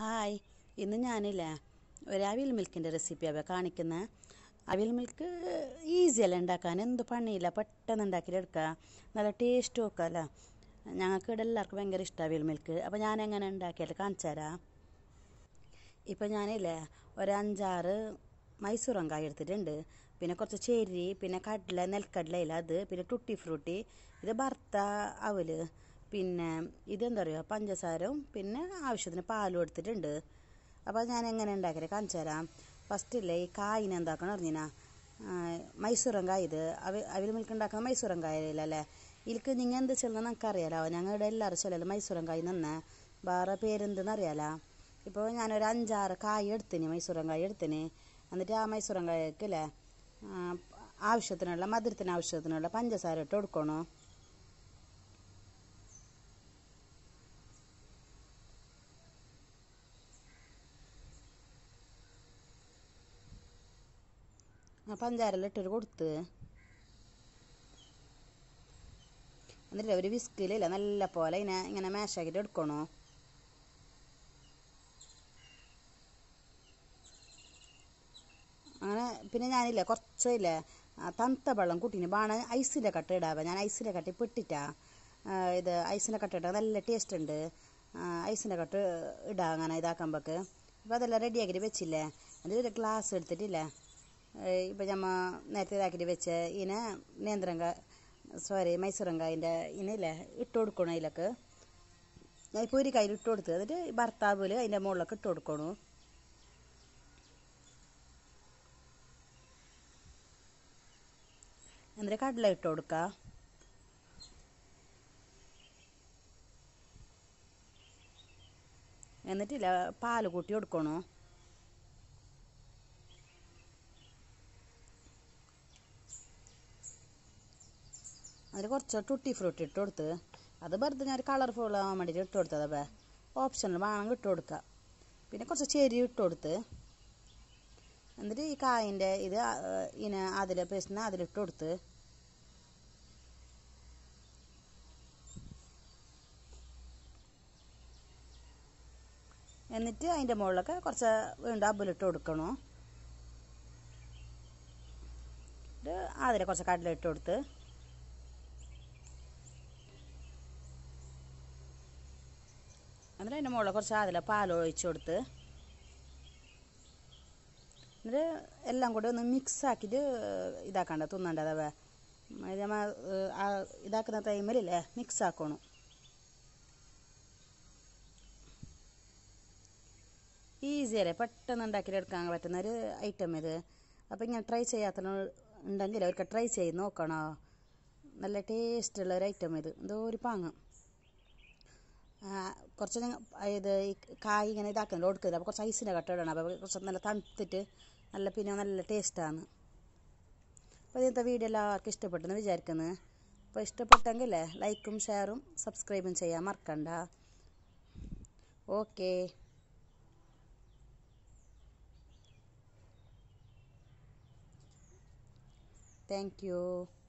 hi ഇന്ന് ഞാനില്ലേ ഒരു അവിൽ മിൽക്കിൻ്റെ റെസിപ്പിയാണ് കാണിക്കുന്നത് അവിൽ മിൽക്ക് ഈസി അല്ല ഉണ്ടാക്കാൻ എന്ത് പണിയില്ല പെട്ടെന്ന് ഉണ്ടാക്കിയെടുക്കുക നല്ല ടേസ്റ്റും ഒക്കെ അല്ല ഞങ്ങൾക്ക് ഇവിടെ എല്ലാവർക്കും ഭയങ്കര ഇഷ്ടമാണ് അവിൽ മിൽക്ക് അപ്പോൾ ഞാൻ എങ്ങനെ ഉണ്ടാക്കിയിട്ട് കാണിച്ചു തരാം ഇപ്പം ഞാനില്ലേ ഒരു അഞ്ചാറ് മൈസൂറങ്കായ എടുത്തിട്ടുണ്ട് പിന്നെ കുറച്ച് ചെരി പിന്നെ കടല നെൽക്കടലയില അത് പിന്നെ ടുട്ടി ഫ്രൂട്ടി ഇത് ഭർത്ത അവല് പിന്നെ ഇതെന്താ പറയുക പഞ്ചസാരവും പിന്നെ ആവശ്യത്തിന് പാലും എടുത്തിട്ടുണ്ട് അപ്പോൾ ഞാൻ എങ്ങനെ ഉണ്ടാക്കിയത് കാണിച്ചു തരാം ഫസ്റ്റില്ലേ ഈ കായിനെ എന്താക്കണം അറിഞ്ഞിനാ മൈസൂറങ്കായ ഇത് അവ അവിൽ മിൽക്ക് ഉണ്ടാക്കുന്ന മൈസൂറങ്കായല്ലേ ഇതിൽക്ക് നിങ്ങൾ എന്ത് ചെല്ലുന്നത് നമുക്ക് അറിയാലോ ഞങ്ങളുടെ എല്ലാവരും ചെല്ലല്ലോ മൈസൂറങ്കായ നിന്ന് വേറെ പേരെന്തെന്ന് അറിയാലോ ഇപ്പോൾ ഞാനൊരു അഞ്ചാറ് കായ എടുത്തിന് മൈസൂറങ്കായ എടുത്തിന് എന്നിട്ട് ആ മൈസൂറങ്കായക്ക് അല്ലേ ആവശ്യത്തിനുള്ള മധുരത്തിന് ആവശ്യത്തിനുള്ള പഞ്ചസാര ഇട്ട് കൊടുക്കണം ആ പഞ്ചാരെല്ലാം ഇട്ടൊരു കൊടുത്ത് എന്നിട്ട് ഒരു വിസ്കിലില്ല നല്ല പോലെ ഇങ്ങനെ ഇങ്ങനെ മാഷാക്കിയിട്ട് എടുക്കണോ അങ്ങനെ പിന്നെ ഞാനില്ലേ കുറച്ചില്ലേ തണുത്ത വെള്ളം കൂട്ടിന് ബാണ ഐസിൻ്റെ കട്ട ഇടാവ ഞാൻ ഐസിൻ്റെ കട്ട പെട്ടിട്ടാ ഇത് ഐസിൻ്റെ കട്ട ഇട്ടാൽ നല്ല ടേസ്റ്റ് ഉണ്ട് ഐസിൻ്റെ കട്ട് ഇടാം അങ്ങനെ ഇതാക്കുമ്പോൾക്ക് അപ്പോൾ അതെല്ലാം റെഡിയാക്കിയിട്ട് വെച്ചില്ലേ എന്നിട്ട് ഒരു ഗ്ലാസ് എടുത്തിട്ടില്ലേ ഇപ്പം ഞമ്മ നേരത്തെ ഇതാക്കിയിട്ട് വെച്ച് ഇതിനെ നേന്ത്രങ്ക സോറി മൈസൂറങ്കായൻ്റെ ഇതിനില്ലേ ഇട്ട് കൊടുക്കണം അതിലേക്ക് ഞാൻ ഇപ്പോൾ ഒരു കയ്യിൽ ഇട്ട് കൊടുത്ത് എന്നിട്ട് ഭർത്താവിൽ അതിൻ്റെ മുകളിലൊക്കെ ഇട്ട് കൊടുക്കണു എന്നിട്ട് കടല ഇട്ട് കൊടുക്കുക എന്നിട്ടില്ല പാല് കൂട്ടി കൊടുക്കണോ അതിൽ കുറച്ച് ടുട്ടി ഫ്രൂട്ടി ഇട്ട് കൊടുത്ത് അത് വെറുതെ ഞാൻ കളർഫുൾ ആവാൻ വേണ്ടിയിട്ട് ഇട്ട് കൊടുത്തത് അപ്പോൾ ഓപ്ഷനിൽ വേണമെങ്കിൽ ഇട്ട് കൊടുക്കുക പിന്നെ കുറച്ച് ചെരി ഇട്ട് കൊടുത്ത് എന്നിട്ട് ഈ കായൻ്റെ ഇത് ഇങ്ങനെ അതിൽ പേസ്റ്റിന് അതിലിട്ട് കൊടുത്ത് എന്നിട്ട് അതിൻ്റെ മുകളിലൊക്കെ കുറച്ച് വീണ്ടും അബലിട്ട് കൊടുക്കണോ അതിൽ കുറച്ച് കടല ഇട്ട് കൊടുത്ത് എന്നിട്ട് അതിൻ്റെ മുകളിൽ കുറച്ച് അതിൽ പാൽ ഒഴിച്ച് കൊടുത്ത് എന്നിട്ട് എല്ലാം കൂടി ഒന്ന് മിക്സ് ആക്കിയിട്ട് ഇതാക്കണ്ട തിന്നണ്ട അതവ നമ്മ ഇതാക്കുന്ന ടൈമിലല്ലേ മിക്സ് ആക്കണം ഈസി അല്ലേ പെട്ടെന്ന് ഉണ്ടാക്കിയിട്ട് എടുക്കാൻ പറ്റുന്ന ഒരു ഐറ്റം ഇത് അപ്പോൾ ഇങ്ങനെ ട്രൈ ചെയ്യാത്ത ഉണ്ടെങ്കിൽ അവർക്ക് ട്രൈ ചെയ്ത് നോക്കണോ നല്ല ടേസ്റ്റുള്ള ഒരു ഐറ്റം ഇത് എന്തോ ഒരു പാങ്ങ് കുറച്ച് ഇത് ഈ കായ് ഇങ്ങനെ ഇതാക്കുന്നില്ല ഒടുക്കില്ല അപ്പോൾ കുറച്ച് ഐസിൻ്റെ കട്ട ഇടണം അപ്പോൾ കുറച്ച് നല്ല തണുത്തിട്ട് നല്ല പിന്നെ നല്ല ടേസ്റ്റാണ് അപ്പോൾ ഇന്നത്തെ വീഡിയോ എല്ലാവർക്കും ഇഷ്ടപ്പെട്ടെന്ന് വിചാരിക്കുന്നു അപ്പോൾ ഇഷ്ടപ്പെട്ടെങ്കിൽ ലൈക്കും ഷെയറും സബ്സ്ക്രൈബും ചെയ്യാൻ മറക്കണ്ട ഓക്കേ താങ്ക് യു